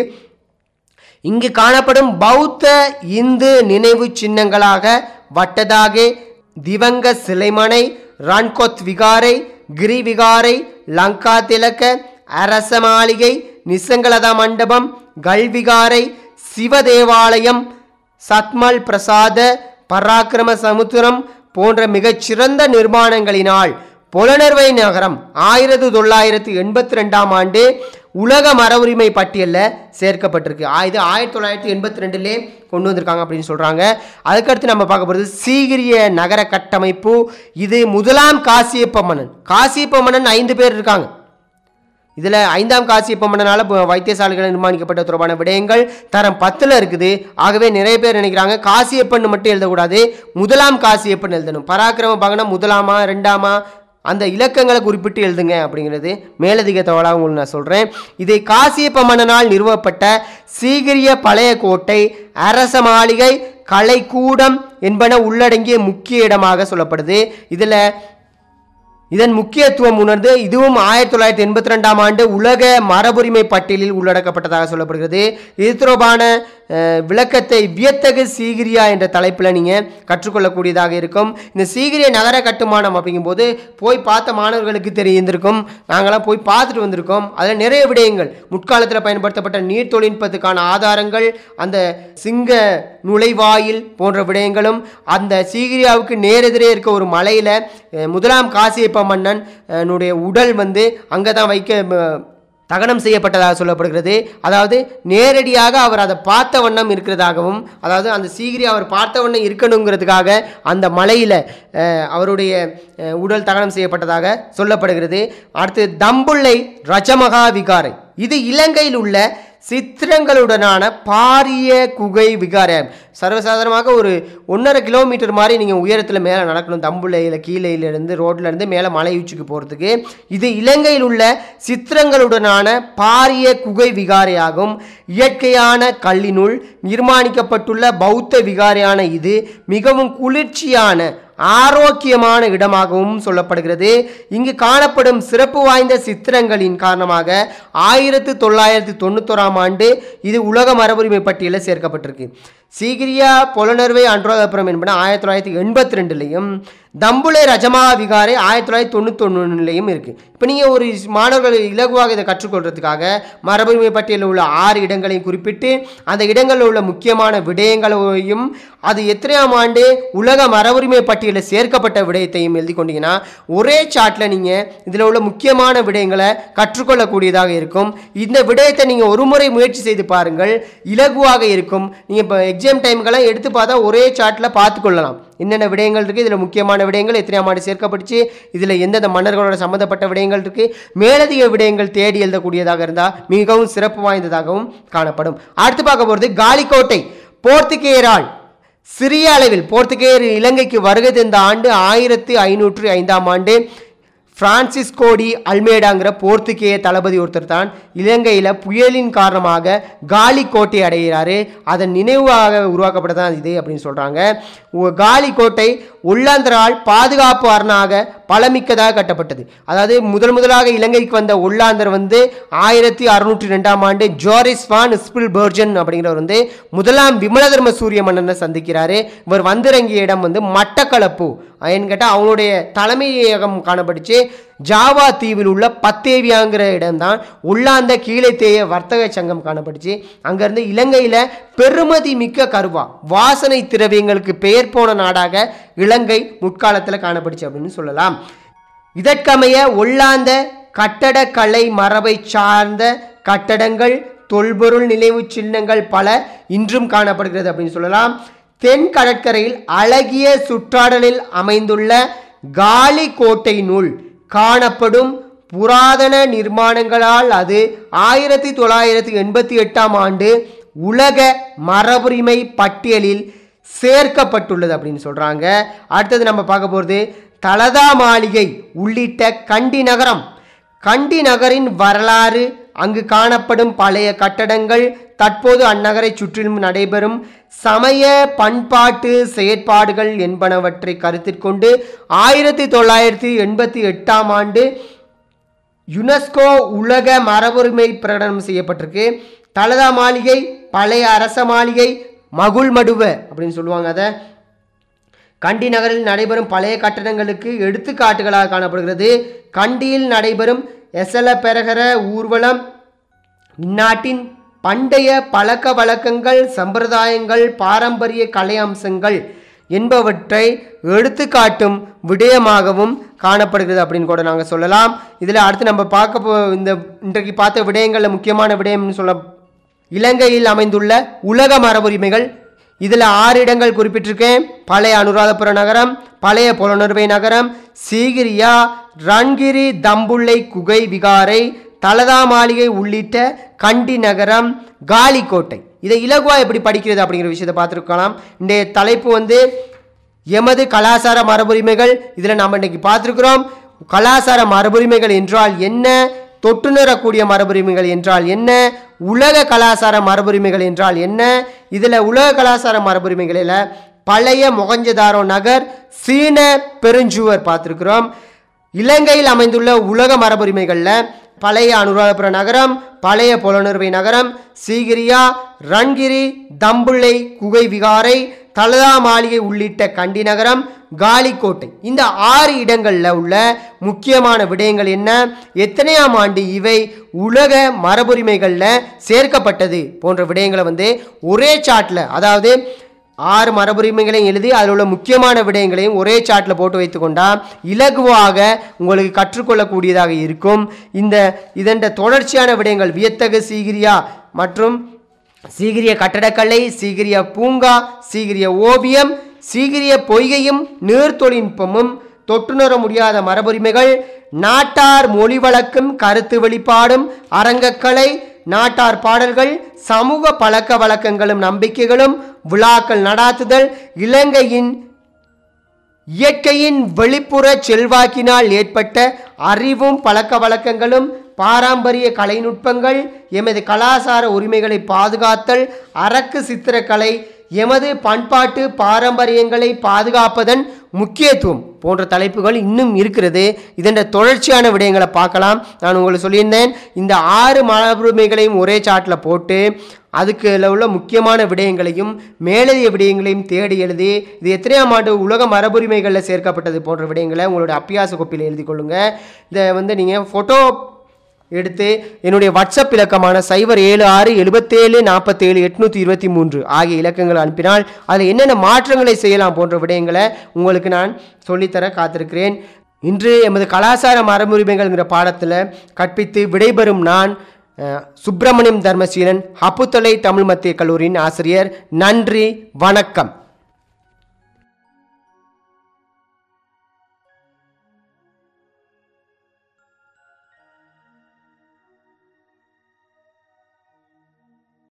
இங்கு காணப்படும் பௌத்த இந்து நினைவு சின்னங்களாக வட்டதாகே திவங்க சிலைமனை ரன்கொத் விகாரை கிரி விகாரை லங்கா திலக்க அரச மாளிகை நிசங்கலதா மண்டபம் கல்விகாரை சிவ தேவாலயம் சத்மல் பிரசாத பராக்கிரம சமுத்திரம் போன்ற மிகச்சிறந்த நிர்மாணங்களினால் புலனர்வை நகரம் ஆயிரத்தி தொள்ளாயிரத்தி எண்பத்தி ரெண்டாம் ஆண்டு உலக மர உரிமை பட்டியலில் சேர்க்கப்பட்டிருக்கு ஆ- இது ஆயிரத்தி தொள்ளாயிரத்தி எண்பத்தி ரெண்டுலே கொண்டு வந்திருக்காங்க அப்படின்னு சொல்கிறாங்க அதுக்கடுத்து நம்ம பார்க்க போகிறது சீகிரிய நகர கட்டமைப்பு இது முதலாம் காசியப்ப மன்னன் காசியப்ப மன்னன் ஐந்து பேர் இருக்காங்க இதில் ஐந்தாம் காசியப்ப மன்னனால் ப- வைத்தியசாலைகள் நிர்மாணிக்கப்பட்ட தொடர்பான விடயங்கள் தரம் பத்தில் இருக்குது ஆகவே நிறைய பேர் நினைக்கிறாங்க காசியப்பன் மட்டும் எழுதக்கூடாது முதலாம் காசியப்பன் எழுதணும் பராக்கிரம பகனம் முதலாமா ரெண்டாமா அந்த இலக்கங்களை குறிப்பிட்டு எழுதுங்க அப்படிங்கிறது மேலதிக தகவலாக உங்களுக்கு நான் சொல்கிறேன் இதை காசியப்ப மன்னனால் நிறுவப்பட்ட சீகிரிய பழைய கோட்டை அரச மாளிகை கலைக்கூடம் என்பன உள்ளடங்கிய முக்கிய இடமாக சொல்லப்படுது இதில் இதன் முக்கியத்துவம் உணர்ந்து இதுவும் ஆயிரத்தி தொள்ளாயிரத்தி எண்பத்தி ரெண்டாம் ஆண்டு உலக மரபுரிமை பட்டியலில் உள்ளடக்கப்பட்டதாக சொல்லப்படுகிறது இது தொடர்பான அஹ், விளக்கத்தை வியத்தகு சீகிரியா என்ற தலைப்பில் நீங்கள் கற்றுக்கொள்ளக்கூடியதாக இருக்கும் இந்த சீகிரிய நகர கட்டுமானம் அப்படிங்கும்போது போய் பார்த்த மாணவர்களுக்கு தெரிந்திருக்கும் நாங்களாம் போய் பார்த்துட்டு வந்திருக்கோம் அதில் நிறைய விடயங்கள் முற்காலத்தில் பயன்படுத்தப்பட்ட நீர் தொழில்நுட்பத்துக்கான ஆதாரங்கள் அந்த சிங்க நுழைவாயில் போன்ற விடயங்களும் அந்த சீகிரியாவுக்கு நேரெதிரே இருக்க ஒரு மலையில் முதலாம் காசியப்ப மன்னன் அஹ், னுடைய உடல் வந்து அங்கே தான் வைக்க அஹ், தகனம் செய்யப்பட்டதாக சொல்லப்படுகிறது அதாவது நேரடியாக அவர் அதை பார்த்த வண்ணம் இருக்கிறதாகவும் அதாவது அந்த சீகிரி அவர் பார்த்த வண்ணம் இருக்கணுங்கிறதுக்காக அந்த மலையில் அவருடைய அஹ், உடல் தகனம் செய்யப்பட்டதாக சொல்லப்படுகிறது அடுத்து தம்புள்ளை ரஜமகா விகாரை இது இலங்கையில் உள்ள சித்திரங்களுடனான பாரிய குகை விகாரம் சர்வசாதாரணமாக ஒரு ஒன்றரை கிலோமீட்டர் மாதிரி நீங்கள் உயரத்தில் மேலே நடக்கணும் தம்புள்ளையில் கீழேயிலிருந்து ரோட்ல இருந்து மேலே மலை உச்சிக்கு போகிறதுக்கு இது இலங்கையில் உள்ள சித்திரங்களுடனான பாரிய குகை விகாரையாகும் இயற்கையான கல்லினுள் நிர்மாணிக்கப்பட்டுள்ள பௌத்த விகாரையான இது மிகவும் குளிர்ச்சியான ஆரோக்கியமான இடமாகவும் சொல்லப்படுகிறது இங்கு காணப்படும் சிறப்பு வாய்ந்த சித்திரங்களின் காரணமாக ஆயிரத்து தொள்ளாயிரத்தி தொண்ணூத்தோராம் ஆண்டு இது உலக மரபுரிமை பட்டியலில் சேர்க்கப்பட்டிருக்கு சீகிரியா புலனர்வை அன்றாதபுரம் என்பன ஆயிரத்தி தொள்ளாயிரத்தி எண்பத்தி ரெண்டுலையும் தம்புளை ரஜமா விகாரை ஆயிரத்தி தொள்ளாயிரத்தி தொண்ணூத்தொன்னுலையும் இருக்குது இப்போ நீங்கள் ஒரு மாணவர்கள் இலகுவாக இதை கற்றுக்கொள்றதுக்காக மரபுரிமை பட்டியலில் உள்ள ஆறு இடங்களையும் குறிப்பிட்டு அந்த இடங்களில் உள்ள முக்கியமான விடயங்களையும் அது எத்தனையாம் ஆண்டு உலக மரபுரிமை பட்டியலில் சேர்க்கப்பட்ட விடயத்தையும் எழுதி கொண்டீங்கன்னா ஒரே சார்ட்டில் நீங்கள் இதில் உள்ள முக்கியமான விடயங்களை கற்றுக்கொள்ளக்கூடியதாக இருக்கும் இந்த விடயத்தை நீங்கள் ஒரு முறை முயற்சி செய்து பாருங்கள் இலகுவாக இருக்கும் நீங்கள் இப்போ எக்ஸாம் டைம்கெல்லாம் எடுத்து பார்த்தா ஒரே சார்ட்டில் பார்த்துக்கொள்ளலாம் என்னென்ன விடயங்கள் இருக்குது இதில் முக்கியமான விடயங்கள் எத்தனையாம் ஆண்டு சேர்க்கப்பட்டுச்சு இதில் எந்தெந்த மன்னர்களோட சம்மந்தப்பட்ட விடயங்கள் இருக்குது மேலதிக விடயங்கள் தேடி எழுதக்கூடியதாக இருந்தால் மிகவும் சிறப்பு வாய்ந்ததாகவும் காணப்படும் அடுத்து பார்க்க போகிறது காலிக்கோட்டை போர்த்துகேயரால் சிறிய அளவில் போர்த்துகேயர் இலங்கைக்கு வருகை தந்த ஆண்டு ஆயிரத்தி ஐநூற்று ஐந்தாம் ஆண்டு பிரான்சிஸ்கோடி அல்மேடாங்கிற போர்த்துகேய தளபதி ஒருத்தர் தான் இலங்கையில் புயலின் காரணமாக காலி கோட்டை அடைகிறாரு அதன் நினைவாக உருவாக்கப்பட்டதான் இது அப்படின்னு சொல்கிறாங்க காலி கோட்டை உள்ளாந்தரால் பாதுகாப்பு அரணாக பலமிக்கதாக கட்டப்பட்டது அதாவது முதல் முதலாக இலங்கைக்கு வந்த உள்ளாந்தர் வந்து ஆயிரத்தி அறுநூற்றி ரெண்டாம் ஆண்டு ஜோரிஸ் வான் ஸ்பில் பர்ஜன் அப்படிங்கிறவர் வந்து முதலாம் விமலதர்ம சூரிய மன்னனை சந்திக்கிறாரு இவர் வந்திறங்கிய இடம் வந்து மட்டக்களப்பு ஏன்னு கேட்டால் அவனுடைய தலைமையகம் காணப்பட்டுச்சு ஜாவா தீவில் உள்ள பத்தேவியாங்கிற இடம்தான் உள்ளாந்த கீழைத்தேய வர்த்தக சங்கம் காணப்பட்டுச்சு அங்கேருந்து இலங்கையில் பெருமதி மிக்க கருவா வாசனை திரவியங்களுக்கு பெயர் போன நாடாக இலங்கை முற்காலத்தில் காணப்பட்டுச்சு அப்படின்னு சொல்லலாம் இதற்கமைய ஒல்லாந்த கட்டடக்கலை மரபை சார்ந்த கட்டடங்கள் தொல்பொருள் நினைவுச் சின்னங்கள் பல இன்றும் காணப்படுகிறது அப்படின்னு சொல்லலாம் தென் கடற்கரையில் அழகிய சுற்றாடலில் அமைந்துள்ள காலி கோட்டையினுள் காணப்படும் புராதன நிர்மாணங்களால் அது ஆயிரத்தி தொள்ளாயிரத்தி எண்பத்தி எட்டாம் ஆண்டு உலக மரபுரிமை பட்டியலில் சேர்க்கப்பட்டுள்ளது அப்படின்னு சொல்கிறாங்க அடுத்தது நம்ம பார்க்க போகிறது தலதா மாளிகை உள்ளிட்ட கண்டி நகரம் கண்டி நகரின் வரலாறு அங்கு காணப்படும் பழைய கட்டடங்கள் தற்போது அந்நகரை சுற்றிலும் நடைபெறும் சமய பண்பாட்டு செயற்பாடுகள் என்பனவற்றை கருத்தில் கொண்டு ஆயிரத்தி தொள்ளாயிரத்தி எண்பத்தி எட்டாம் ஆண்டு யுனெஸ்கோ உலக மரபுரிமை பிரகடனம் செய்யப்பட்டிருக்கு தலதா மாளிகை பழைய அரச மாளிகை மகுள் மடுவ அப்படின்னு சொல்லுவாங்க அதை கண்டி நகரில் நடைபெறும் பழைய கட்டடங்களுக்கு எடுத்துக்காட்டுகளாக காணப்படுகிறது கண்டியில் நடைபெறும் எசல பெரகர ஊர்வலம் இந்நாட்டின் பண்டைய பழக்க வழக்கங்கள் சம்பிரதாயங்கள் பாரம்பரிய கலை அம்சங்கள் என்பவற்றை எடுத்துக்காட்டும் விடயமாகவும் காணப்படுகிறது அப்படின்னு கூட நாங்கள் சொல்லலாம் இதில் அடுத்து நம்ம பார்க்க போ இந்த இன்றைக்கு பார்த்த விடயங்களில் முக்கியமான விடயம்னு சொல்ல இலங்கையில் அமைந்துள்ள உலக மரபுரிமைகள் இதில் ஆறு இடங்கள் குறிப்பிட்டிருக்கேன் பழைய அனுராதபுர நகரம் பழைய புலனறுவை நகரம் சீகிரியா ரன்கிரி தம்புள்ளை குகை விகாரை தலதா மாளிகை உள்ளிட்ட கண்டி நகரம் காலிக்கோட்டை இதை இலகுவா எப்படி படிக்கிறது அப்படிங்கிற விஷயத்தை பார்த்துருக்கலாம் இன்றைய தலைப்பு வந்து எமது கலாச்சார மரபுரிமைகள் இதில் நாம் இன்னைக்கு பார்த்துருக்குறோம் கலாச்சார மரபுரிமைகள் என்றால் என்ன தொட்டுணரக்கூடிய மரபுரிமைகள் என்றால் என்ன உலக கலாச்சார மரபுரிமைகள் என்றால் என்ன இதில் உலக கலாச்சார மரபுரிமைகளில் பழைய மொகஞ்சதாரோ நகர் சீன பெருஞ்சுவர் பார்த்துருக்குறோம் இலங்கையில் அமைந்துள்ள உலக மரபுரிமைகளில் பழைய அனுராதபுர நகரம் பழைய புலனறுவை நகரம் சீகிரியா ரன்கிரி தம்புள்ளை குகை விகாரை தலதா மாளிகை உள்ளிட்ட கண்டி நகரம் காலிக்கோட்டை இந்த ஆறு இடங்களில் உள்ள முக்கியமான விடயங்கள் என்ன எத்தனையாம் ஆண்டு இவை உலக மரபுரிமைகளில் சேர்க்கப்பட்டது போன்ற விடயங்களை வந்து ஒரே சாட்டில் அதாவது ஆறு மரபுரிமைகளையும் எழுதி அதில் உள்ள முக்கியமான விடயங்களையும் ஒரே சாட்டில் போட்டு வைத்துக்கொண்டா இலகுவாக உங்களுக்கு கற்றுக்கொள்ளக்கூடியதாக இருக்கும் இந்த இதன் தொடர்ச்சியான விடயங்கள் வியத்தகு சீகிரியா மற்றும் சீகிரிய கட்டடக்கலை சீகிரிய பூங்கா சீகிரிய ஓவியம் சீகிரிய பொய்கையும் நீர்த்தொழில்நுட்பமும் தொட்டுணர முடியாத மரபுரிமைகள் நாட்டார் மொழி வழக்கும் கருத்து வெளிப்பாடும் அரங்கக்கலை நாட்டார் பாடல்கள் சமூக பழக்க வழக்கங்களும் நம்பிக்கைகளும் விழாக்கள் நடாத்துதல் இலங்கையின் இயற்கையின் வெளிப்புற செல்வாக்கினால் ஏற்பட்ட அறிவும் பழக்க வழக்கங்களும் பாரம்பரிய கலைநுட்பங்கள் எமது கலாசார உரிமைகளை பாதுகாத்தல் அரக்கு சித்திரக்கலை எமது பண்பாட்டு பாரம்பரியங்களை பாதுகாப்பதன் முக்கியத்துவம் போன்ற தலைப்புகள் இன்னும் இருக்கிறது இதன் தொடர்ச்சியான விடயங்களை பார்க்கலாம் நான் உங்களுக்கு சொல்லியிருந்தேன் இந்த ஆறு மரபுரிமைகளையும் ஒரே சாட்டில் போட்டு அதுக்கு உள்ள முக்கியமான விடயங்களையும் மேலதிக விடயங்களையும் தேடி எழுதி இது எத்தனையாம் ஆண்டு உலக மரபுரிமைகளில் சேர்க்கப்பட்டது போன்ற விடயங்களை உங்களுடைய அப்பியாச கோப்பியில் எழுதி கொள்ளுங்க இதை வந்து நீங்கள் ஃபோட்டோ எடுத்து என்னுடைய வாட்ஸ்அப் இலக்கமான சைபர் ஏழு ஆறு எழுபத்தேழு நாற்பத்தேழு எட்நூற்றி இருபத்தி மூன்று ஆகிய இலக்கங்கள் அனுப்பினால் அதில் என்னென்ன மாற்றங்களை செய்யலாம் போன்ற விடயங்களை உங்களுக்கு நான் சொல்லித்தர காத்திருக்கிறேன் இன்று எமது கலாச்சார மரபுரிமைகள்ங்கிற பாடத்தில் கற்பித்து விடைபெறும் நான் அஹ், சுப்பிரமணியம் தர்மசீலன் அப்புத்தலை தமிழ் மத்திய கல்லூரியின் ஆசிரியர் நன்றி வணக்கம்